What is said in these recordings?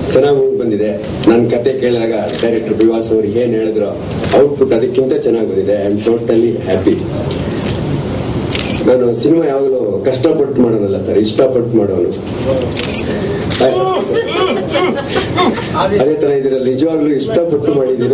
ಚೆನ್ನಾಗಿ ಬಂದಿದೆ ನನ್ನ ಕತೆ ಕೇಳಿದಾಗ ಡೈರೆಕ್ಟರ್ ಬಿವಾಸ್ ಅವರು ಏನ್ ಹೇಳಿದ್ರು ಔಟ್ಪುಟ್ ಅದಕ್ಕಿಂತ ಚೆನ್ನಾಗಿ ಬಂದಿದೆ I am totally happy cinema ಸಿನಿಮಾ ಯಾವಾಗಲೂ ಕಷ್ಟಪಟ್ಟು ಮಾಡೋನಲ್ಲ ಸರ್ ಇಷ್ಟಪಟ್ಟು ಮಾಡೋನು ಅದೇ ತರ ಇದರಲ್ಲಿ ನಿಜವಾಗ್ಲೂ ಇಷ್ಟಪಟ್ಟು ಮಾಡಿದ್ದೀನಿ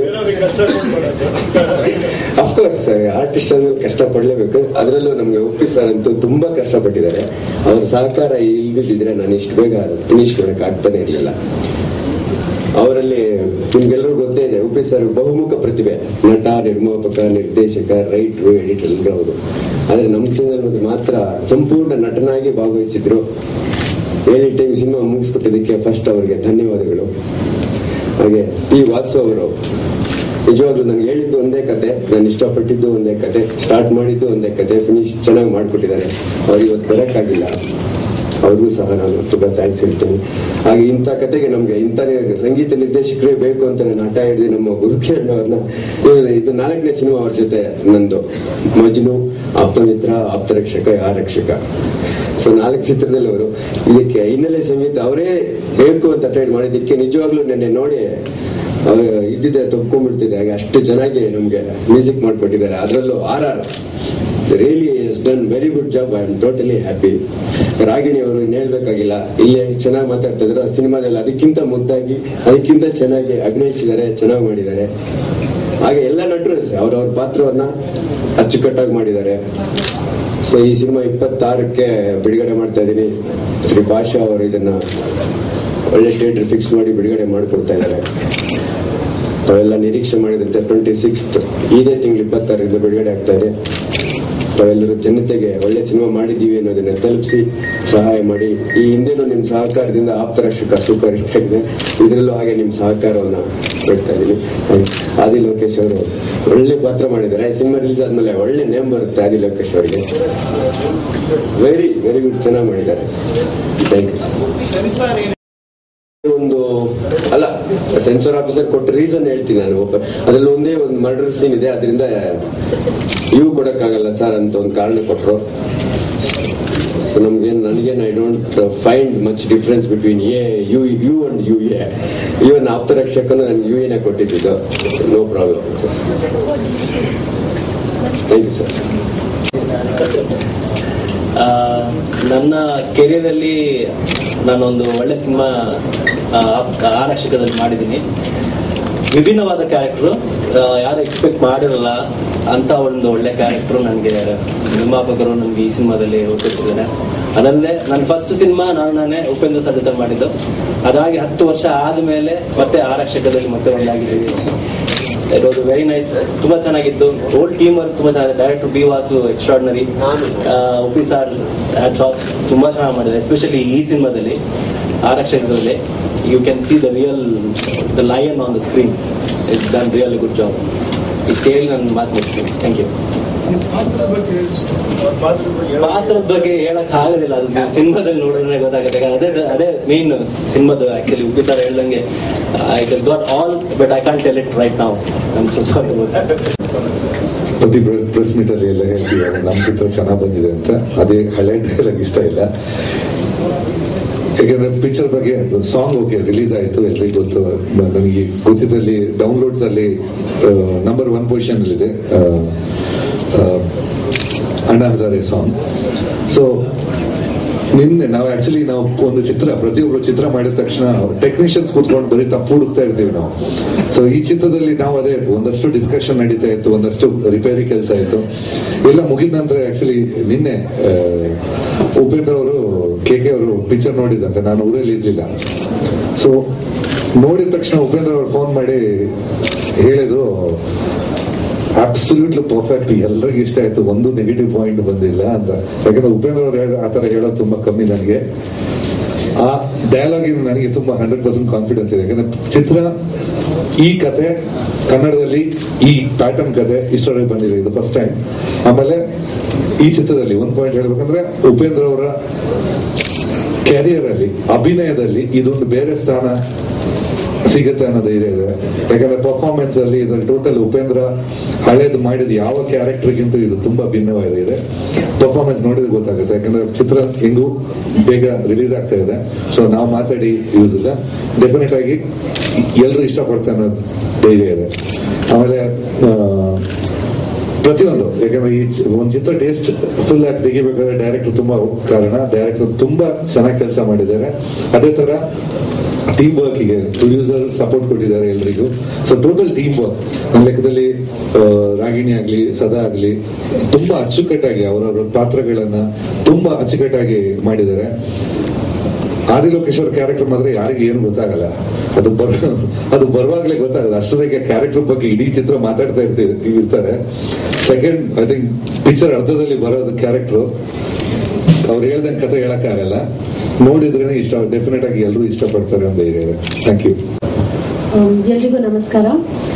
ಅಫ್ಕೋರ್ಸ್ ಆರ್ಟಿಸ್ಟ್ ಅಂದ್ರೆ ಕಷ್ಟಪಡ್ಲೇಬೇಕು ಅದರಲ್ಲೂ ನಮ್ಗೆ ಒಪ್ಪಿ ಸರ್ ಅಂತೂ ತುಂಬಾ ಕಷ್ಟಪಟ್ಟಿದ್ದಾರೆ ಅವ್ರ ಸಹಕಾರ ಇಲ್ದಿದ್ರೆ ನಾನು ಇಷ್ಟು ಬೇಗ ಫಿನಿಶ್ ಮಾಡಕ್ ಆಗ್ತಾನೆ ಇರಲಿಲ್ಲ ಅವರಲ್ಲಿ ನಿಮ್ಗೆಲ್ಲರೂ ಗೊತ್ತೇ ಇದೆ ಉಪಿ ಸರ್ ಬಹುಮುಖ ಪ್ರತಿಭೆ ನಟ ನಿರ್ಮಾಪಕ ನಿರ್ದೇಶಕ ರೈಟ್ರು ಎಡಿಟರ್ ಎಲ್ಲರೂ ಅವರು ಆದ್ರೆ ನಮ್ಮ ಸಿನಿಮಾದಲ್ಲಿ ಮಾತ್ರ ಸಂಪೂರ್ಣ ನಟನಾಗಿ ಭಾಗವಹಿಸಿದ್ರು ಏಳಿ ಟೈಮ್ ಸಿನಿಮಾ ಮುಗಿಸ್ಕೊಟ್ಟಿದ್ದಕ್ಕೆ ಫಸ್ಟ್ ಅವರಿಗೆ ಧನ್ಯವಾದಗಳು ಹಾಗೆ ಪಿ ವಾಸು ಅವರು ನಿಜವಾಗ್ಲೂ ನಂಗೆ ಹೇಳಿದ್ದು ಒಂದೇ ಕತೆ ನಾನು ಇಷ್ಟಪಟ್ಟಿದ್ದು ಒಂದೇ ಕತೆ ಸ್ಟಾರ್ಟ್ ಮಾಡಿದ್ದು ಒಂದೇ ಕತೆ ಫಿನಿಶ್ ಚೆನ್ನಾಗಿ ಮಾಡ್ಕೊಟ್ಟಿದ್ದಾರೆ ಅವ್ರು ಇವತ್ತು ಬರೋಕ್ಕಾಗಿಲ್ಲ ಅವ್ರಿಗೂ ಸಹ ನಾನು ತುಂಬಾ ಥ್ಯಾಂಕ್ಸ್ ಹೇಳ್ತೀನಿ ಹಾಗೆ ಇಂಥ ಕತೆಗೆ ನಮ್ಗೆ ಇಂಥ ಸಂಗೀತ ನಿರ್ದೇಶಕರೇ ಬೇಕು ಅಂತ ನಾನು ಹಠ ಹಿಡಿದು ನಮ್ಮ ಗುರುಕಿರಣ್ ಅವ್ರನ್ನ ಇದು- ಇದು ನಾಲ್ಕನೇ ಸಿನಿಮಾ ಅವ್ರ ಜೊತೆ ನಂದು ಮಜ್ನು ಆಪ್ತಮಿತ್ರ ಆಪ್ತರಕ್ಷಕ ಆರಕ್ಷಕ ಸೊ ನಾಲ್ಕು ಚಿತ್ರದಲ್ಲಿ ಅವರು ಇದಕ್ಕೆ ಹಿನ್ನೆಲೆ ಸಂಗೀತ ಅವರೇ ಬೇಕು ಅಂತ ಟ್ರೈ ಮಾಡಿದ್ದಕ್ಕೆ ನಿಜವಾಗ್ಲೂ ನೆನ್ನೆ ನೋಡಿ ಅವ್ರು ಇದ್ದಿದ್ದೆ ತಪ್ಕೊಂಡ್ಬಿಡ್ತಿದೆ ಹಾಗೆ ಅಷ್ಟು ಚೆನ್ನಾಗಿ ನಮ್ಗೆ ಮ್ಯೂಸಿಕ್ ಮಾಡ್ಕೊಟ್ಟಿದ್ದಾರೆ ಅದರಲ್ಲೂ R R really is done very good job I am totally happy Ragini ಅವರು ಇನ್ನು ಹೇಳ್ಬೇಕಾಗಿಲ್ಲ ಇಲ್ಲಿ ಚೆನ್ನಾಗಿ ಮಾತಾಡ್ತಾ ಇದ್ರು ಸಿನಿಮಾದಲ್ಲಿ ಅದಕ್ಕಿಂತ ಮುದ್ದಾಗಿ ಅದಕ್ಕಿಂತ ಚೆನ್ನಾಗಿ ಅಭಿನಯಿಸಿದ್ದಾರೆ ಚೆನ್ನಾಗಿ ಮಾಡಿದ್ದಾರೆ ಹಾಗೆ ಎಲ್ಲ ನಟರು ಅವ್ರವ್ರ ಪಾತ್ರವನ್ನ ಅಚ್ಚುಕಟ್ಟಾಗಿ ಮಾಡಿದ್ದಾರೆ ಸೊ ಈ ಸಿನಿಮಾ ಇಪ್ಪತ್ತಾರಕ್ಕೆ ಬಿಡುಗಡೆ ಮಾಡ್ತಾ ಇದ್ದೀನಿ ಶ್ರೀ ಭಾಷಾ ಅವರು ಇದನ್ನ ಒಳ್ಳೆ ಥಿಯೇಟರ್ ಫಿಕ್ಸ್ ಮಾಡಿ ಬಿಡುಗಡೆ ಮಾಡಿಕೊಡ್ತಾ ಇದ್ದಾರೆ ತಾವೆಲ್ಲ ನಿರೀಕ್ಷೆ ಮಾಡಿದಂತೆ ಟ್ವೆಂಟಿ ಸಿಕ್ಸ್ತ್ ಇದೇ ತಿಂಗಳು ಇಪ್ಪತ್ತಾರರಿಂದ ಬಿಡುಗಡೆ ಆಗ್ತಾ ಇದೆ ತಾವೆಲ್ಲರೂ ಜನತೆಗೆ ಒಳ್ಳೆ ಸಿನಿಮಾ ಮಾಡಿದ್ದೀವಿ ಅನ್ನೋದನ್ನ ತಲುಪಿಸಿ ಸಹಾಯ ಮಾಡಿ ಈ ಹಿಂದೆನೂ ನಿಮ್ಮ ಸಹಕಾರದಿಂದ ಆಪ್ತರಕ್ಷಕ ಸೂಪರ್ ಹಿಟ್ ಆಗಿದೆ ಇದರಲ್ಲೂ ಹಾಗೆ ನಿಮ್ಮ ಸಹಕಾರವನ್ನ ಕೊಡ್ತಾ ಇದ್ದೀನಿ ಆದಿ ಲೋಕೇಶ್ ಅವರು ಒಳ್ಳೆ ಪಾತ್ರ ಮಾಡಿದ್ದಾರೆ ಈ ಸಿನಿಮಾ ರಿಲೀಸ್ ಆದ್ಮೇಲೆ ಒಳ್ಳೆ ನೇಮ್ ಬರುತ್ತೆ ಆದಿ ಲೋಕೇಶ್ ಅವರಿಗೆ ವೆರಿ ವೆರಿ ಗುಡ್ ಚೆನ್ನಾಗಿ ಮಾಡಿದ್ದಾರೆ ಥ್ಯಾಂಕ್ ಯು ಒಂದು ಅಲ್ಲ ಸೆನ್ಸರ್ ಆಫೀಸರ್ ಕೊಟ್ಟ ರೀಸನ್ ಹೇಳ್ತೀನಿ ನಾನು ಒಬ್ಬ ಅದ್ರಲ್ಲಿ ಒಂದೇ ಒಂದು ಮರ್ಡರ್ ಸೀನ್ ಇದೆ ಅದರಿಂದ ಇವು ಕೊಡಕ್ಕಾಗಲ್ಲ ಸರ್ ಅಂತ ಒಂದು ಕಾರಣ ಕೊಟ್ಟರು ನಮ್ಗೇನು ನನಗೇನು I don't find much difference between A U U and U A even ಆಪ್ತರಕ್ಷಕನು ನನ್ಗೆ ಯು ಎನೇ ಕೊಟ್ಟಿದ್ದು no problem thank you sir ಆ, ನನ್ನ ಕೆರಿಯರಲ್ಲಿ ನಾನೊಂದು ಒಳ್ಳೆ ಸಿನಿಮಾ ಆರಕ್ಷಕದಲ್ಲಿ ಮಾಡಿದ್ದೀನಿ ವಿಭಿನ್ನವಾದ ಕ್ಯಾರೆಕ್ಟರ್ ಯಾರು ಎಕ್ಸ್ಪೆಕ್ಟ್ ಮಾಡಿರಲ್ಲ ಅಂತ ಒಂದು ಒಳ್ಳೆ ಕ್ಯಾರೆಕ್ಟರ್ ನನಗೆ ನಿರ್ಮಾಪಕರು ನನಗೆ ಈ ಸಿನಿಮಾದಲ್ಲಿ ಒಪ್ಪಿಸಿದ್ದಾರೆ ಅದಲ್ಲದೆ ನನ್ನ ಫಸ್ಟ್ ಸಿನಿಮಾ ನಾನು ನಾನೇ ಉಪೇಂದ್ರ ಸರ್ ಜೊತೆ ಮಾಡಿದ್ದು ಅದಾಗಿ ಹತ್ತು ವರ್ಷ ಆದ್ಮೇಲೆ ಮತ್ತೆ ಆರಕ್ಷಕದಲ್ಲಿ ಮತ್ತೆ ಒಂದಾಗಿದ್ದೀವಿ ಇಟ್ ವಾಸ್ ವೆರಿ ನೈಸ್ ತುಂಬಾ ಚೆನ್ನಾಗಿತ್ತು ಓಲ್ ಟೀಮ್ ವರ್ಕ್ ತುಂಬಾ ಚೆನ್ನಾಗಿದೆ director P Vasu extraordinary Uppi sir ತುಂಬಾ ಚೆನ್ನಾಗಿ ಮಾಡಿದ್ದಾರೆ ಎಸ್ಪೆಷಲಿ ಈ ಸಿನಿಮಾದಲ್ಲಿ ಆರಕ್ಷಕದಲ್ಲಿ you can see the real the lion on the screen it's done real good job ಇಷ್ಟು ಹೇಳಿ ನಾನು ಮಾತು ಮುಗಿಸ್ತೀನಿ ಥ್ಯಾಂಕ್ ಯು ಪಾತ್ರದ ಬಗ್ಗೆ ಹೇಳಕ್ ಆಗೋದಿಲ್ಲ ಅದು ಸಿನಿಮಾದಲ್ಲಿ ನೋಡಿದ್ರೆ ಗೊತ್ತಾಗುತ್ತೆ ಯಾಕಂದ್ರೆ ಅದೇ ಅದೇ ಮೇನ್ ಸಿನಿಮಾದ ಆಕ್ಚುಲಿ ಉಪಿ ಸರ್ ಹೇಳ್ದಂಗೆ I got all but I can't tell it right ನಾವು ಐಮ್ ಸೊ ಸಾರಿ ಪ್ರತಿ ಪ್ರೆಸ್ ಮೀಟ್ ಅಲ್ಲಿ ಎಲ್ಲ ಹೇಳ್ತೀವಿ ನಮ್ಮ ಚಿತ್ರ ಚೆನ್ನಾಗಿ ಬಂದಿದೆ ಅಂತ ಅದೇ ಹಳೆ ಡೈಲಾಗ್ ಇಷ್ಟ ಇಲ್ಲ ಯಾಕಂದ್ರೆ ಪಿಕ್ಚರ್ ಬಗ್ಗೆ ಸಾಂಗ್ ಓಕೆ ರಿಲೀಸ್ ಆಯ್ತು ಎಲ್ರಿಗೂ ಗೊತ್ತು ನ- ನನಗೆ ಗೊತ್ತಿದ್ದಲ್ಲಿ ಡೌನ್ಲೋಡ್ಸ್ ಅಲ್ಲಿ ನಂಬರ್ ಒನ್ ಪೊಸಿಷನ್ ಇದೆ ಆ, ಆ, ಅಣ್ಣಾ ಹಜಾರೆ ಸಾಂಗ್ ಸೊ ನಿನ್ನೆ ನಾವು ಆಕ್ಚುಲಿ ನಾವು ಒಂದು ಚಿತ್ರ ಪ್ರತಿಯೊಬ್ಬರು ಚಿತ್ರ ಮಾಡಿದ ತಕ್ಷಣ ಟೆಕ್ನಿಷಿಯನ್ಸ್ ಕೂತ್ಕೊಂಡು ಬರೀ ತಪ್ಪು ಹುಡುಕ್ತಾ ಇರ್ತೀವಿ ನಾವು ಸೊ ಈ ಚಿತ್ರದಲ್ಲಿ ನಾವು ಅದೇ ಒಂದಷ್ಟು ಡಿಸ್ಕಷನ್ ನಡೀತಾ ಇತ್ತು ಒಂದಷ್ಟು ರಿಪೇರಿ ಕೆಲಸ ಇತ್ತು ಎಲ್ಲ ಮುಗಿದ ನಂತರ ಆಕ್ಚುಲಿ ನಿನ್ನೆ ಆ, ಉಪೇಂದ್ರ ಅವರು ಕೆ ಕೆ ಅವರು ಪಿಕ್ಚರ್ ನೋಡಿದಂತೆ ನಾನು ಊರಲ್ಲಿ ಇರ್ಲಿಲ್ಲ ಸೊ ನೋಡಿದ ತಕ್ಷಣ ಉಪೇಂದ್ರ ಅವರು ಫೋನ್ ಮಾಡಿ ಹೇಳಿದ್ರು ಅಬ್ಸಲ್ಯೂಟ್ಲಿ ಪರ್ಫೆಕ್ಟ್ ಎಲ್ರಿಗೂ ಇಷ್ಟ ಆಯ್ತು ಒಂದು ನೆಗೆಟಿವ್ ಪಾಯಿಂಟ್ ಬಂದಿಲ್ಲ ಅಂತ ಯಾಕಂದ್ರೆ ಉಪೇಂದ್ರ ಅವರು ಹೇಳ- ಆ ತರ ಹೇಳೋದು ತುಂಬಾ ಕಮ್ಮಿ ನನಗೆ ಆ ಡಯಲಾಗ್ ನನಗೆ ತುಂಬಾ ಹಂಡ್ರೆಡ್ ಪರ್ಸೆಂಟ್ ಕಾನ್ಫಿಡೆನ್ಸ್ ಇದೆ ಯಾಕಂದ್ರೆ ಚಿತ್ರ ಈ ಕತೆ ಕನ್ನಡದಲ್ಲಿ ಈ ಪ್ಯಾಟರ್ನ್ ಕತೆ ಇಷ್ಟೊಳಗೆ ಬಂದಿದೆ ಇದು ಫಸ್ಟ್ ಟೈಮ್ ಆಮೇಲೆ ಈ ಚಿತ್ರದಲ್ಲಿ ಒಂದ್ ಪಾಯಿಂಟ್ ಹೇಳ್ಬೇಕಂದ್ರೆ ಉಪೇಂದ್ರ ಅವರ ಕ್ಯಾರಿಯರ್ ಅಲ್ಲಿ ಅಭಿನಯದಲ್ಲಿ ಇದೊಂದು ಬೇರೆ ಸ್ಥಾನ ಸಿಗುತ್ತೆ ಅನ್ನೋ ಧೈರ್ಯ ಇದೆ ಯಾಕಂದ್ರೆ ಪರ್ಫಾರ್ಮೆನ್ಸ್ ಅಲ್ಲಿ ಇದ್ರಲ್ಲಿ ಟೋಟಲ್ ಉಪೇಂದ್ರ ಹಳೇದು ಮಾಡಿದ ಯಾವ ಕ್ಯಾರೆಕ್ಟರ್ಗಿಂತ ಇದು ತುಂಬಾ ಭಿನ್ನವಾಗಿದೆ ಪರ್ಫಾರ್ಮೆನ್ಸ್ ನೋಡಿದ್ರೆ ಗೊತ್ತಾಗುತ್ತೆ ಯಾಕಂದ್ರೆ ಚಿತ್ರ ಹೆಂಗೂ ಬೇಗ ರಿಲೀಸ್ ಆಗ್ತಾ ಇದೆ ಸೊ ನಾವು ಮಾತಾಡಿ ಯೂಸ್ ಇಲ್ಲ ಡೆಫಿನೆಟ್ ಆಗಿ ಎಲ್ಲರೂ ಇಷ್ಟಪಡ್ತಾರೆ ಅನ್ನೋ ಧೈರ್ಯ ಇದೆ ಆಮೇಲೆ ಆ, ಪ್ರತಿಯೊಂದು ಯಾಕಂದ್ರೆ ಈ ಚಿ- ಒಂದು ಚಿತ್ರ ಟೇಸ್ಟ್ ಫುಲ್ ಆಗಿ ತೆಗಿಬೇಕಾದ್ರೆ ಡೈರೆಕ್ಟರ್ ತುಂಬಾ ಕಾರಣ ಡೈರೆಕ್ಟರ್ ತುಂಬಾ ಚೆನ್ನಾಗಿ ಕೆಲಸ ಮಾಡಿದ್ದಾರೆ ಅದೇ ತರ ಟೀಮ್ ವರ್ಕಿಗೆ ಪ್ರೊಡ್ಯೂಸರ್ ಸಪೋರ್ಟ್ ಕೊಟ್ಟಿದ್ದಾರೆ ಎಲ್ರಿಗೂ ಸೊ ಟೋಟಲ್ ಟೀಮ್ ವರ್ಕ್ ನನ್ನ ಲೆಕ್ಕದಲ್ಲಿ ಆ, ರಾಗಿಣಿ ಆಗ್ಲಿ ಸದಾ ಆಗ್ಲಿ ತುಂಬಾ ಅಚ್ಚುಕಟ್ಟಾಗಿ ಅವರವರ ಪಾತ್ರಗಳನ್ನ ತುಂಬಾ ಅಚ್ಚುಕಟ್ಟಾಗಿ ಮಾಡಿದ್ದಾರೆ ಆದಿ ಲೋಕೇಶ್ ಅವ್ರ ಕ್ಯಾರೆಕ್ಟರ್ ಮಾತ್ರ ಯಾರಿಗೂ ಏನು ಗೊತ್ತಾಗಲ್ಲ ಅದು ಬರ್ ಅದು ಬರುವಾಗ್ಲೇ ಗೊತ್ತಾಗಲ್ಲ ಅಷ್ಟೊತ್ತಿಗೆ ಕ್ಯಾರೆಕ್ಟರ್ ಬಗ್ಗೆ ಇಡೀ ಚಿತ್ರ ಮಾತಾಡ್ತಾ ಇರ್ತೀವಿ ಇರ್ತಾರೆ ಸೆಕೆಂಡ್ ಐ ಥಿಂಕ್ ಪಿಕ್ಚರ್ ಅರ್ಧದಲ್ಲಿ ಬರೋದು ಕ್ಯಾರೆಕ್ಟರ್ ಅವ್ರು ಹೇಳ್ದಂಗೆ ಕತೆ ಹೇಳಕ್ಕಾಗಲ್ಲ ನೋಡಿದ್ರೇನೆ ಇಷ್ಟ ಡೆಫಿನೆಟ್ ಆಗಿ ಎಲ್ಲರೂ ಇಷ್ಟಪಡ್ತಾರೆ ಅಂತ ಇದೆ ಥ್ಯಾಂಕ್ ಯು Um, ಎಲ್ರಿಗೂ ನಮಸ್ಕಾರ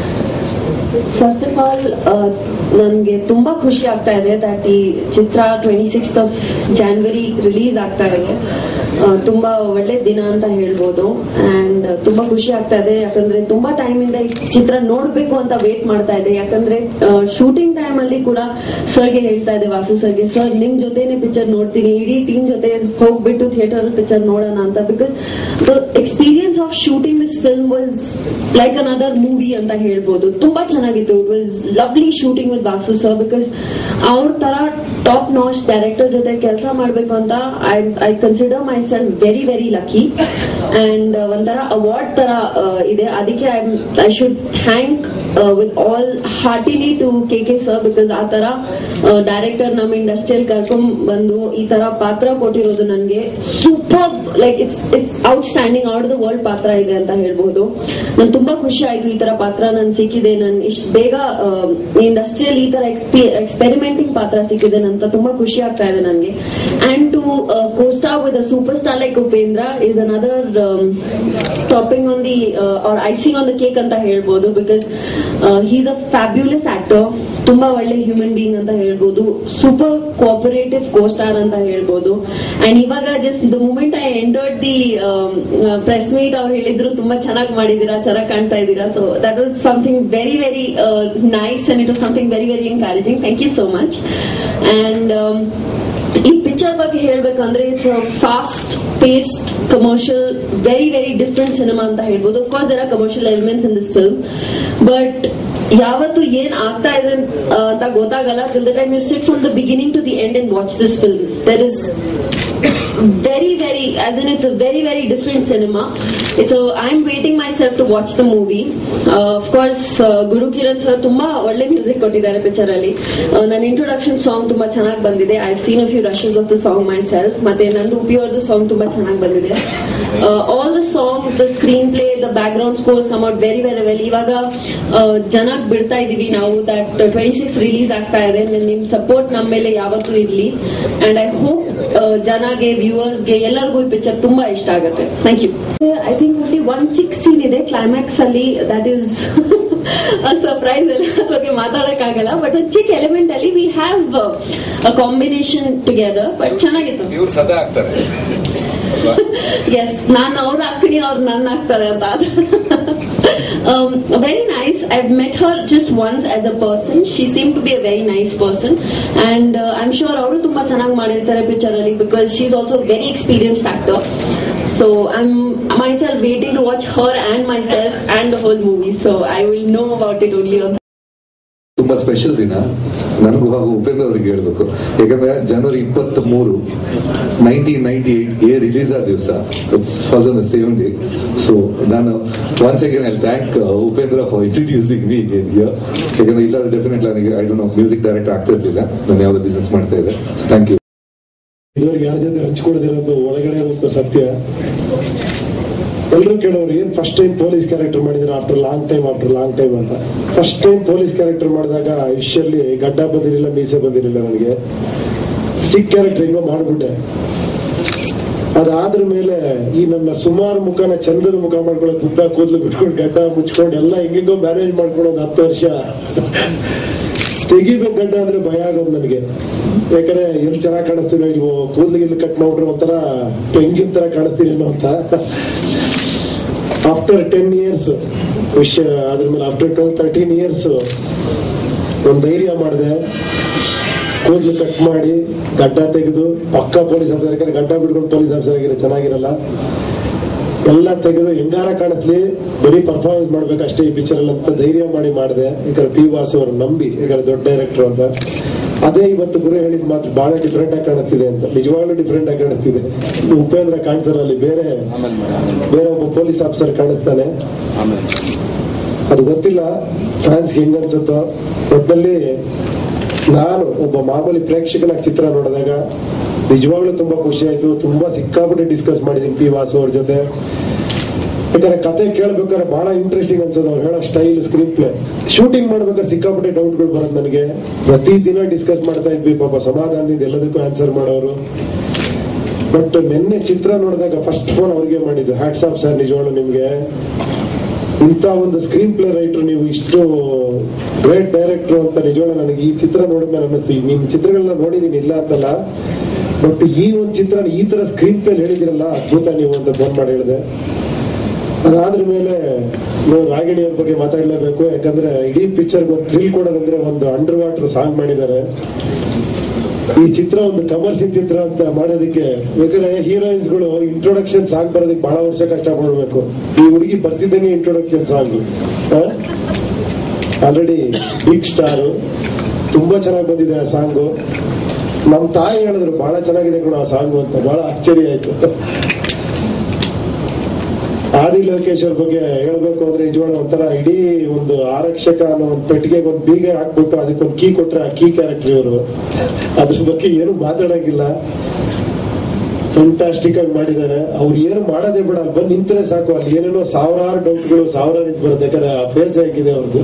ಫಸ್ಟ್ ಆಫ್ ಆಲ್ ನನಗೆ ತುಂಬಾ ಖುಷಿ ಆಗ್ತಾ ಇದೆ ದಟ್ ಈ ಚಿತ್ರ twenty six of January release ಆಗ್ತಾ ಇದೆ ಆ, ತುಂಬಾ ಒಳ್ಳೆ ದಿನ ಅಂತ ಹೇಳ್ಬೋದು ಅಂಡ್ ತುಂಬಾ ಖುಷಿ ಆಗ್ತಾ ಇದೆ ಯಾಕಂದ್ರೆ ತುಂಬಾ ಟೈಮ್ ಇಂದ ಈ ಚಿತ್ರ ನೋಡ್ಬೇಕು ಅಂತ ವೇಟ್ ಮಾಡ್ತಾ ಇದೆ ಯಾಕಂದ್ರೆ ಶೂಟಿಂಗ್ ಟೈಮ್ ಅಲ್ಲಿ ಕೂಡ ಸರ್ಗೆ ಹೇಳ್ತಾ ಇದೆ ವಾಸು ಸರ್ಗೆ ಸರ್ ನಿಮ್ ಜೊತೆನೆ ಪಿಕ್ಚರ್ ನೋಡ್ತೀನಿ ಇಡೀ ಟೀಮ್ ಜೊತೆ ಹೋಗ್ಬಿಟ್ಟು ಥಿಯೇಟರ್ ಪಿಕ್ಚರ್ ನೋಡೋಣ ಅಂತ because the experience of shooting this film was like another movie ಅಂತ ಹೇಳ್ಬೋದು ತುಂಬಾ ಚೆನ್ನಾಗಿತ್ತು it was lovely shooting with Vasu sir because ಅವ್ರ ತರ ಟಾಪ್ ನಾಚ್ ಡೈರೆಕ್ಟರ್ ಜೊತೆ ಕೆಲಸ ಮಾಡ್ಬೇಕು ಅಂತ I I consider myself very very lucky and ಒಂಥರ ಅವಾರ್ಡ್ ತರ ಆ, ಇದೆ ಅದಕ್ಕೆ I I should thank with all heartily to K K sir because ಆ ತರ ಡೈರೆಕ್ಟರ್ ನಮ್ಮ ಇಂಡಸ್ಟ್ರಿಯಲ್ ಕರ್ಕೊಂಡ್ ಬಂದು ಈ ತರ ಪಾತ್ರ ಕೊಟ್ಟಿರೋದು ನನಗೆ super like it's it's outstanding out the world ಪಾತ್ರ ಇದೆ ಅಂತ ಹೇಳ್ಬೋದು ನನ್ ತುಂಬಾ ಖುಷಿ ಆಯ್ತು ಈ ತರ ಪಾತ್ರ ನನ್ ಸಿಕ್ಕಿದೆ ನನ್ ಇಷ್ಟು ಬೇಗ ಇಂಡಸ್ಟ್ರಿಯಲ್ ಈ ತರ ಎಕ್ಸ್ಪೆರಿಮೆಂಟಿಂಗ್ ಪಾತ್ರ ಸಿಕ್ಕಿದೆ ಅಂತ ತುಂಬಾ ಖುಷಿ ಆಗ್ತಾ ಇದೆ ನನಗೆ and to costar with a superstar like Upendra is another topping on the or icing on the cake ಅಂತ ಹೇಳ್ಬೋದು because he's a fabulous actor ತುಂಬಾ ಒಳ್ಳೆ ಹ್ಯೂಮನ್ ಬೀಯಿಂಗ್ ಅಂತ ಹೇಳ್ಬೋದು ಸೂಪರ್ ಕೋಆಪರೇಟಿವ್ ಕೋಸ್ಟಾರ್ ಅಂತ ಹೇಳ್ಬೋದು ಅಂಡ್ ಇವಾಗ just the moment I entered the press meet ಅವ್ರು ಹೇಳಿದ್ರು ತುಂಬಾ ಚೆನ್ನಾಗಿ ಮಾಡಿದೀರಾ ಚೆನ್ನಾಗಿ ಕಾಣ್ತಾ ಇದ್ದೀರಾ so that was something very very nice and it was something very very encouraging thank you so much and ಈ ಪಿಕ್ಚರ್ ಬಗ್ಗೆ ಹೇಳ್ಬೇಕಂದ್ರೆ it's fast paced commercial very very different cinema ಅಂತ ಹೇಳ್ಬೋದು of course there are commercial elements in this film but ಯಾವತ್ತು ಏನ್ ಆಗ್ತಾ ಇದೆ ಆ, ಅಂತ ಗೊತ್ತಾಗಲ್ಲ till the time you sit from the beginning to the end and watch this film there is very very as in it's a very very different cinema it's a i'm waiting myself to watch the movie uh, of course uh, Guru Kiran sir ತುಂಬಾ ಒಳ್ಳೆ music ಕೊಟ್ಟಿದ್ದಾರೆ picture ಅಲ್ಲಿ uh, ನನ್ನ introduction song ತುಂಬಾ ಚೆನ್ನಾಗಿ ಬಂದಿದೆ I seen a few rushes of the song myself ಮತ್ತೆ ನಂದು ಉಪಿ ಅವ್ರದ್ದು ಸಾಂಗ್ ತುಂಬಾ ಚೆನ್ನಾಗಿ ಬಂದಿದೆ all the songs the screenplay the background scores come out very very well ಇವಾಗ ಜನಕ್ ಬಿಡ್ತಾ ಇದೀವಿ ನಾವು ದಟ್ ಟ್ವೆಂಟಿ ಸಿಕ್ಸ್ ರಿಲೀಸ್ ಆಗ್ತಾ ಇದೆ ನಿಮ್ ಸಪೋರ್ಟ್ ನಮ್ಮ ಮೇಲೆ ಯಾವತ್ತೂ ಇರ್ಲಿ ಅಂಡ್ ಐ ಹೋಪ್ ಜನಗೆ ವ್ಯೂವರ್ಸ್ಗೆ ಎಲ್ಲರಿಗೂ ಈ ಪಿಕ್ಚರ್ ತುಂಬಾ ಇಷ್ಟ ಆಗುತ್ತೆ thank you I think only one ಚಿಕ್ ಸೀನ್ ಇದೆ ಕ್ಲೈಮ್ಯಾಕ್ಸ್ ಅಲ್ಲಿ ದಟ್ ಈಸ್ ಸರ್ಪ್ರೈಸ್ ಎಲ್ಲ ಅದ್ರ ಬಗ್ಗೆ ಮಾತಾಡಕ್ಕಾಗಲ್ಲ ಬಟ್ ಒಂದು ಚಿಕ್ಕ ಎಲಿಮೆಂಟ್ ಅಲ್ಲಿ we have a combination together but ಚೆನ್ನಾಗಿತ್ತು ಇವ್ರು ಸದಾ ಆಗ್ತಾರೆ ಎಸ್ ನಾನು ಅವ್ರು ಹಾಕ್ತೀನಿ ಅವ್ರು ನನ್ನ ಹಾಕ್ತಾರೆ ಅಂತ very nice I met her just once as a person she seem to be a very nice person and I am sure ಅವರು ತುಂಬಾ ಚೆನ್ನಾಗಿ ಮಾಡಿರ್ತಾರೆ ಪಿಕ್ಚರ್ ಅಲ್ಲಿ because she is also very experienced actor so I am myself waiting to watch her and myself and the whole movie so I will know about it only on ತುಂಬಾ special ದಿನ ನನಗೂ ಹಾಗೂ ಉಪೇಂದ್ರ ಅವರಿಗೆ ಹೇಳ್ಬೇಕು ಯಾಕಂದ್ರೆ ಜನವರಿ ಇಪ್ಪತ್ತ್ ಮೂರು nineteen ninety eight a release ಆದ ದಿವಸ it's thousand same day so ನಾನು once again I thank Upendra for introducing me ಯಾಕಂದ್ರೆ ಇಲ್ಲ ಡೆಫಿನೆಟ್ ನನಗೆ I don't know music director ಆಗ್ತಾ ಇರ್ಲಿಲ್ಲ ನಾನು ಯಾವ್ದು ಬಿಸ್ನೆಸ್ ಮಾಡ್ತಾ ಇದ್ದೆ ಥ್ಯಾಂಕ್ ಯು ಇದುವರೆಗೆ ಯಾರ ಜೊತೆ ಹಂಚ್ಕೊಡದಿರೋದು ಒಳಗಡೆ ಇರುವಂತ ಸತ್ಯ ಎಲ್ಲರೂ ಕೇಳೋರು ಏನ್ ಫಸ್ಟ್ ಟೈಮ್ ಪೊಲೀಸ್ ಕ್ಯಾರೆಕ್ಟರ್ ಮಾಡಿದ್ರೆ after long time after long time ಅಂತ ಫಸ್ಟ್ ಟೈಮ್ ಪೊಲೀಸ್ ಕ್ಯಾರೆಕ್ಟರ್ ಮಾಡಿದಾಗ ಇಷ್ಟಲ್ಲಿ ಗಡ್ಡ ಬಂದಿರಲಿಲ್ಲ ಮೀಸೆ ಬಂದಿರಲಿಲ್ಲ ನನಗೆ ಚಿಕ್ಕ ಕ್ಯಾರೆಕ್ಟರ್ ಹೆಂಗೋ ಮಾಡ್ಬಿಟ್ಟೆ ಅದಾದ್ರ ಮೇಲೆ ಈ ನನ್ನ ಸುಮಾರು ಮುಖನ ಚಂದದ ಮುಖ ಮಾಡ್ಕೊಳ್ಳೋದು ಉದ್ದ ಕೂದಲು ಬಿಟ್ಕೊಂಡು ಗಡ್ಡ ಮುಚ್ಕೊಂಡು ಎಲ್ಲ ಹೆಂಗೆಂಗೋ ಮ್ಯಾನೇಜ್ ಮಾಡ್ಕೊಂಡು ಒಂದು ಹತ್ತು ವರ್ಷ ತೆಗಿಬೇಕು ಗಡ್ಡ ಅಂದ್ರೆ ಭಯ ಆಗೋದು ನನಗೆ ಯಾಕಂದ್ರೆ ಎಲ್ಲಿ ಚೆನ್ನಾಗಿ ಕಾಣಿಸ್ತೀನೋ ಇಲ್ವೋ ಕೂದಲು ಗಿಲ್ಲು ಕಟ್ ಮಾಡ್ಬಿಟ್ರೆ ಒಂಥರ ಪೆಂಗಿನ ತರ ಕಾಣಿಸ್ತೀನೇನೋ ಅಂತ ಆಫ್ಟರ್ ಟೆನ್ ಇಯರ್ಸ್ ವಿಷಯ ಅದ್ರ ಮೇಲೆ ಆಫ್ಟರ್ ಟ್ವೆಲ್ ತರ್ಟೀನ್ ಇಯರ್ಸ್ ಒಂದು ಧೈರ್ಯ ಮಾಡಿದೆ ಕೂದಲು ಕಟ್ ಮಾಡಿ ಗಡ್ಡ ತೆಗೆದು ಪಕ್ಕ ಪೊಲೀಸ್ ಆಫೀಸರ್ ಯಾಕಂದ್ರೆ ಗಡ್ಡ ಬಿಡ್ಕೊಂಡು ಪೊಲೀಸ್ ಆಫೀಸರ್ ಆಗಿರೋ ಚೆನ್ನಾಗಿರಲ್ಲ ಎಲ್ಲ ತೆಗೆದು ಹೆಂಗಾರ ಕಾಣಿಸ್ಲಿ ಬರೀ ಪರ್ಫಾರ್ಮೆನ್ಸ್ ಮಾಡ್ಬೇಕು ಅಷ್ಟೇ ಈ ಪಿಕ್ಚರ್ ಅಲ್ಲಿ ಅಂತ ಧೈರ್ಯ ಮಾಡಿ ಮಾಡಿದೆ ಯಾಕಂದ್ರೆ ಪಿ ವಾಸು ಅವರು ನಂಬಿ ಯಾಕಂದ್ರೆ ದೊಡ್ಡ ಡೈರೆಕ್ಟರ್ ಅಂತ ಅದೇ ಇವತ್ತು ಗುರು ಹೇಳಿದ ಮಾತು ಬಹಳ ಡಿಫ್ರೆಂಟ್ ಆಗಿ ಕಾಣಿಸ್ತಿದೆ ಅಂತ ನಿಜವಾಗ್ಲೂ ಡಿಫ್ರೆಂಟ್ ಆಗಿ ಕಾಣಿಸ್ತಿದೆ ಉಪೇಂದ್ರ ಕಾಣಿಸ್ತಾರ ಅಲ್ಲಿ ಬೇರೆ ಬೇರೆ ಒಬ್ಬ ಪೊಲೀಸ್ ಆಫೀಸರ್ ಕಾಣಿಸ್ತಾನೆ ಅದು ಗೊತ್ತಿಲ್ಲ ಫ್ಯಾನ್ಸ್ ಹೆಂಗ್ ಅನ್ಸುತ್ತೋ ಒಟ್ಟಲ್ಲಿ ನಾನು ಒಬ್ಬ ಮಾಮೂಲಿ ಪ್ರೇಕ್ಷಕನಾಗಿ ಚಿತ್ರ ನೋಡಿದಾಗ ನಿಜವಾಗ್ಲೂ ತುಂಬಾ ಖುಷಿ ಆಯ್ತು ತುಂಬಾ ಸಿಕ್ಕಾಪಟ್ಟೆ ಡಿಸ್ಕಸ್ ಮಾಡಿದೀನಿ ಪಿ ವಾಸು ಅವ್ರ ಜೊತೆ ಯಾಕಂದ್ರೆ ಕತೆ ಕೇಳ್ಬೇಕಾದ್ರೆ ಬಹಳ ಇಂಟ್ರೆಸ್ಟಿಂಗ್ ಅನ್ಸೋದು ಅವ್ರು ಹೇಳೋ ಸ್ಟೈಲ್ ಸ್ಕ್ರೀನ್ ಪ್ಲೇ ಶೂಟಿಂಗ್ ಮಾಡ್ಬೇಕಾದ್ರೆ ಸಿಕ್ಕಾಪಟ್ಟೆ ಡೌಟ್ಗಳು ಬರೋದು ನನಗೆ ಪ್ರತಿ ದಿನ ಡಿಸ್ಕಸ್ ಮಾಡ್ತಾ ಇದ್ವಿ ಪಾಪ ಸಮಾಧಾನದಿಂದ ಎಲ್ಲದಕ್ಕೂ ಆನ್ಸರ್ ಮಾಡೋರು ಬಟ್ ನಿನ್ನೆ ಚಿತ್ರ ನೋಡಿದಾಗ ಫಸ್ಟ್ ಫೋನ್ ಅವ್ರಿಗೆ ಮಾಡಿದ್ದು ಹ್ಯಾಟ್ಸ್ ಆಫ್ ಸರ್ ನಿಜವಾಗ್ಲೂ ನಿಮ್ಗೆ ಇಂಥ ಒಂದು ಸ್ಕ್ರೀನ್ ಪ್ಲೇ ರೈಟರ್ ನೀವು ಇಷ್ಟು ಗ್ರೇಟ್ ಡೈರೆಕ್ಟರ್ ಅಂತ ನಿಜವಾಗ್ಲೂ ನನಗೆ ಈ ಚಿತ್ರ ನೋಡಿದ್ಮೇಲೆ ಅನ್ನಿಸ್ತು ಈ ನಿಮ್ ಚಿತ್ರಗಳನ್ನ ನೋಡಿದೀನಿ ಇಲ್ಲ ಅಂತಲ್ಲ ಬಟ್ ಈ ಒಂದು ಚಿತ್ರ ಈ ತರ ಸ್ಕ್ರೀನ್ ಪ್ಲೇ ಹೇಳಿದಿರಲ್ಲ ಅದ್ಭುತ ನೀವು ಅಂತ ಫೋನ್ ಮಾಡಿ ಹೇಳಿದೆ ಅದಾದ್ರ ಮೇಲೆ ನಾವು ರಾಗಿಣಿ ಅವ್ರ ಬಗ್ಗೆ ಮಾತಾಡ್ಲೇಬೇಕು ಯಾಕಂದ್ರೆ ಇಡೀ ಪಿಕ್ಚರ್ ಒಂದು ಥ್ರಿಲ್ ಕೊಡೋದಂದ್ರೆ ಒಂದು ಅಂಡರ್ ವಾಟರ್ ಸಾಂಗ್ ಮಾಡಿದ್ದಾರೆ ಈ ಚಿತ್ರ ಒಂದು ಕಮರ್ಷಿಯಲ್ ಚಿತ್ರ ಅಂತ ಮಾಡೋದಕ್ಕೆ ಯಾಕಂದ್ರೆ ಹೀರೋಯಿನ್ಸ್ ಗಳು ಇಂಟ್ರೊಡಕ್ಷನ್ ಸಾಂಗ್ ಬರೋದಕ್ಕೆ ಬಹಳ ವರ್ಷ ಕಷ್ಟ ಪಡ್ಬೇಕು ಈ ಹುಡುಗಿ ಬರ್ತಿದ್ದಂಗೆ introduction song already big star ತುಂಬಾ ಚೆನ್ನಾಗಿ ಬಂದಿದೆ ಆ ಸಾಂಗು ನಮ್ ತಾಯಿ ಹೇಳಿದ್ರು ಬಹಳ ಚೆನ್ನಾಗಿದೆ ಕೂಡ ಆ ಸಾಂಗ್ ಅಂತ ಬಹಳ ಆಶ್ಚರ್ಯ ಆಯ್ತು ಆದಿ ಲೋಕೇಶ್ ಅವ್ರ ಬಗ್ಗೆ ಹೇಳ್ಬೇಕು ಅಂದ್ರೆ ನಿಜವಾಗ್ಲೂ ಒಂಥರ ಇಡೀ ಒಂದು ಆರಕ್ಷಕ ಅನ್ನೋ ಒಂದು ಪೆಟ್ಟಿಗೆಗೆ ಒಂದು ಬೀಗ ಹಾಕ್ಬಿಟ್ಟು ಅದಕ್ಕೊಂದು ಕೀ ಕೊಟ್ರೆ ಆ ಕೀ ಕ್ಯಾರೆಕ್ಟರ್ ಇವರು ಅದ್ರ ಬಗ್ಗೆ ಏನು ಮಾತಾಡಂಗಿಲ್ಲ ಫ್ಯಾಂಟಾಸ್ಟಿಕ್ ಆಗಿ ಮಾಡಿದ್ದಾರೆ ಅವ್ರು ಏನು ಮಾಡೋದೇ ಬೇಡ ಅಲ್ಲಿ ಬಂದು ನಿಂತರೆ ಸಾಕು ಅಲ್ಲಿ ಏನೇನೋ ಸಾವಿರಾರು ಡೌಟ್ಗಳು ಸಾವಿರಾರು ನಿಂತು ಬರುತ್ತೆ ಯಾಕಂದ್ರೆ ಆ ಫೇಸ್ ಹೇಗಿದೆ ಅವ್ರದ್ದು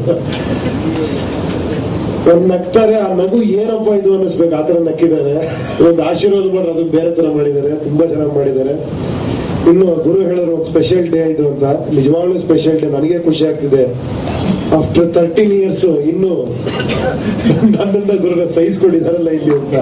ಒಂದ್ ನಗ್ತಾರೆ ಆ ನಗು ಏನಪ್ಪ ಇದು ಅನ್ನಿಸ್ಬೇಕು ಆತರ ನಕ್ಕಿದ್ದಾರೆ ಒಂದು ಆಶೀರ್ವಾದ ಮಾಡ್ರೆ ಅದು ಬೇರೆ ತರ ಮಾಡಿದ್ದಾರೆ ತುಂಬಾ ಚೆನ್ನಾಗಿ ಮಾಡಿದ್ದಾರೆ ಇನ್ನು ಗುರು ಹೇಳಿದ್ರು ಒಂದು ಸ್ಪೆಷಲ್ ಡೇ ಇದು ಅಂತ ನಿಜವಾಗ್ಲೂ ಸ್ಪೆಷಲ್ ಡೇ ನನಗೆ ಖುಷಿ ಆಗ್ತಿದೆ ಆಫ್ಟರ್ ತರ್ಟೀನ್ ಇಯರ್ಸ್ ಇನ್ನು ನನ್ನನ್ನ ಗುರುನ ಸಹಿಸ್ಕೊಂಡಿದಾರಲ್ಲ ಇಲ್ಲಿ ಅಂತ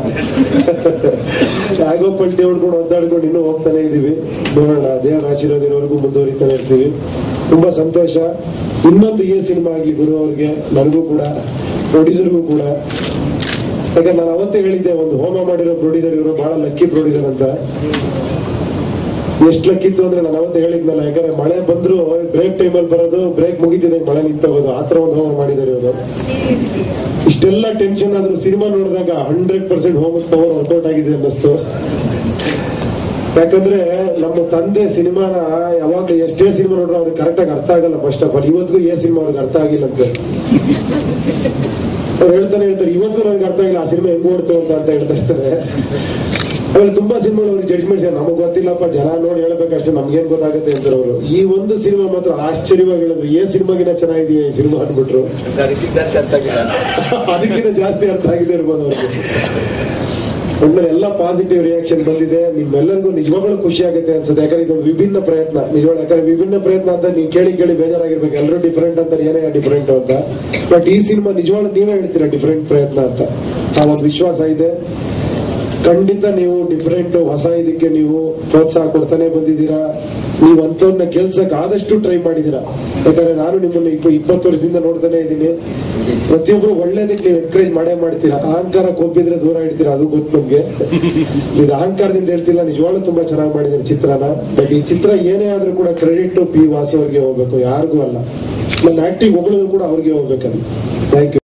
ಯಾಗೋ ಪಲ್ಟಿ ಹೊಡ್ಕೊಂಡು ಒದ್ದಾಡ್ಕೊಂಡು ಇನ್ನೂ ಹೋಗ್ತಾನೆ ಇದೀವಿ ನೋಡೋಣ ದೇವರ ಆಶೀರ್ವಾದ ಇರೋವರೆಗೂ ಮುಂದುವರಿತಾನೆ ಇರ್ತೀವಿ ತುಂಬಾ ಸಂತೋಷ ಇನ್ನೊಂದು ಈ ಸಿನಿಮಾ ಆಗಿ ಗುರು ಅವ್ರಿಗೆ ನನಗೂ ಕೂಡ ಪ್ರೊಡ್ಯೂಸರ್ಗೂ ಕೂಡ ಯಾಕಂದ್ರೆ ನಾನು ಅವತ್ತೇ ಹೇಳಿದ್ದೆ ಒಂದು ಹೋಮ ಮಾಡಿರೋ ಪ್ರೊಡ್ಯೂಸರ್ ಇವರು ಬಹಳ ಲಕ್ಕಿ ಪ್ರೊಡ್ಯೂಸರ್ ಅಂತ ಎಷ್ಟು ಲಕ್ಕಿತ್ತು ಅಂದ್ರೆ ನಾನು ಅವತ್ತು ಹೇಳಿದ್ನಲ್ಲ ಯಾಕಂದ್ರೆ ಮಳೆ ಬಂದ್ರು ಬ್ರೇಕ್ ಟೈಮಲ್ಲಿ ಬರೋದು ಬ್ರೇಕ್ ಮುಗಿತಿದೆ ಮಳೆ ನಿಂತೋಗೋದು ಆತರ ಒಂದು ಹೋಮ ಮಾಡಿದ್ದಾರೆ ಇವರು ಇಷ್ಟೆಲ್ಲ ಟೆನ್ಷನ್ ಆದ್ರೂ ಸಿನಿಮಾ ನೋಡಿದಾಗ ಹಂಡ್ರೆಡ್ ಪರ್ಸೆಂಟ್ ಹೋಮದ ಪವರ್ ವರ್ಕೌಟ್ ಆಗಿದೆ ಅನ್ನಿಸ್ತು ಯಾಕಂದ್ರೆ ನಮ್ಮ ತಂದೆ ಸಿನಿಮಾನ ಯಾವಾಗ್ಲೂ ಎಷ್ಟೇ ಸಿನಿಮಾ ನೋಡ್ರು ಅವ್ರಿಗೆ ಕರೆಕ್ಟ್ ಆಗಿ ಅರ್ಥ ಆಗಲ್ಲ ಫಸ್ಟ್ ಆಫ್ ಆಲ್ ಇವತ್ತಿಗೂ ಏ ಸಿನಿಮಾ ಅವ್ರಿಗೆ ಅರ್ಥ ಆಗಿಲ್ಲ ಅಂತ ಅವ್ರು ಹೇಳ್ತಾನೆ ಹೇಳ್ತಾರೆ ಇವತ್ತಿಗೂ ನನಗೆ ಅರ್ಥ ಆಗಿಲ್ಲ ಆ ಸಿನಿಮಾ ಹೆಂಗ್ ಓಡ್ತು ಅಂತ ಅಂತ ಹೇಳ್ತಾ ಇರ್ತಾರೆ ಆಮೇಲೆ ತುಂಬಾ ಸಿನಿಮಾಗಳು ಅವ್ರಿಗೆ ಜಡ್ಜ್ಮೆಂಟ್ ನಮಗ್ ಗೊತ್ತಿಲ್ಲಪ್ಪ ಜನ ನೋಡಿ ಹೇಳ್ಬೇಕಷ್ಟೇ ನಮ್ಗೇನ್ ಗೊತ್ತಾಗುತ್ತೆ ಅಂತಾರೆ ಅವರು ಈ ಒಂದು ಸಿನಿಮಾ ಮಾತ್ರ ಆಶ್ಚರ್ಯವಾಗಿ ಹೇಳಿದ್ರು ಏ ಸಿನಿಮಾಗಿನ ಚೆನ್ನಾಗಿದೆಯಾ ಈ ಸಿನಿಮಾ ಅಂದ್ಬಿಟ್ರು ಜಾಸ್ತಿ ಅರ್ಥ ಆಗಿಲ್ಲ ಅದಕ್ಕಿಂತ ಜಾಸ್ತಿ ಅರ್ಥ ಆಗಿದೆ ಇರ್ಬೋದು ಅವ್ರಿಗೆ ಒಳ್ಳೆ ಎಲ್ಲ ಪಾಸಿಟಿವ್ ರಿಯಾಕ್ಷನ್ ಬಂದಿದೆ ನಿಮ್ಮೆಲ್ಲರಿಗೂ ನಿಜವಾಗ್ಲೂ ಖುಷಿ ಆಗುತ್ತೆ ಅನ್ಸುತ್ತೆ ಯಾಕಂದ್ರೆ ಇದೊಂದು ವಿಭಿನ್ನ ಪ್ರಯತ್ನ ನಿಜವಾಗ್ಲೂ ಯಾಕಂದ್ರೆ ವಿಭಿನ್ನ ಪ್ರಯತ್ನ ಅಂತ ನೀವು ಕೇಳಿ ಕೇಳಿ ಬೇಜಾರಾಗಿರ್ಬೇಕು ಎಲ್ಲರೂ ಡಿಫ್ರೆಂಟ್ ಅಂತಾರೆ ಏನೇ ಡಿಫ್ರೆಂಟ್ ಅಂತ ಬಟ್ ಈ ಸಿನಿಮಾ ನಿಜವಾಗ್ಲೂ ನೀವೇ ಹೇಳ್ತೀರಾ ಡಿಫ್ರೆಂಟ್ ಪ್ರಯತ್ನ ಅಂತ ಆ ಒಂದು ವಿಶ್ವಾಸ ಇದೆ ಖಂಡಿತ ನೀವು ಡಿಫ್ರೆಂಟ್ ಹೊಸ ಇದಕ್ಕೆ ನೀವು ಪ್ರೋತ್ಸಾಹ ಕೊಡ್ತಾನೆ ಬಂದಿದ್ದೀರಾ ನೀವು ಅಂತವ್ರನ್ನ ಕೆಲ್ಸಕ್ಕೆ ಆದಷ್ಟು ಟ್ರೈ ಮಾಡಿದ್ದೀರಾ ಯಾಕಂದ್ರೆ ನಾನು ನಿಮ್ಮನ್ನ ಇಪ್ಪ ಇಪ್ಪತ್ತು ವರ್ಷದಿಂದ ನೋಡ್ತಾನೆ ಇದ್ದೀನಿ ಪ್ರತಿಯೊಬ್ರು ಒಳ್ಳೇದಕ್ಕೆ ನೀವು ಎನ್ಕರೇಜ್ ಮಾಡೇ ಮಾಡ್ತೀರಾ ಅಹಂಕಾರ ಕೊಬ್ಬಿದ್ರೆ ದೂರ ಇಡ್ತೀರಾ ಅದು ಗೊತ್ತು ನಮ್ಗೆ ಇದು ಅಹಂಕಾರದಿಂದ ಹೇಳ್ತಿಲ್ಲ ನಿಜವಾಗ್ಲೂ ತುಂಬಾ ಚೆನ್ನಾಗಿ ಮಾಡಿದ್ದಾರೆ ಚಿತ್ರನ ಬಟ್ ಈ ಚಿತ್ರ ಏನೇ ಆದ್ರೂ ಕೂಡ ಕ್ರೆಡಿಟ್ ಪಿ ವಾಸು ಅವ್ರಿಗೆ ಹೋಗ್ಬೇಕು ಯಾರಿಗೂ ಅಲ್ಲ ನನ್ನ ಆಕ್ಟಿಂಗ್ ಹೊಗಳಿದ್ರು ಕೂಡ ಅವ್ರಿಗೆ ಹೋಗ್ಬೇಕಲ್ಲ ಥ್ಯಾಂಕ್ ಯು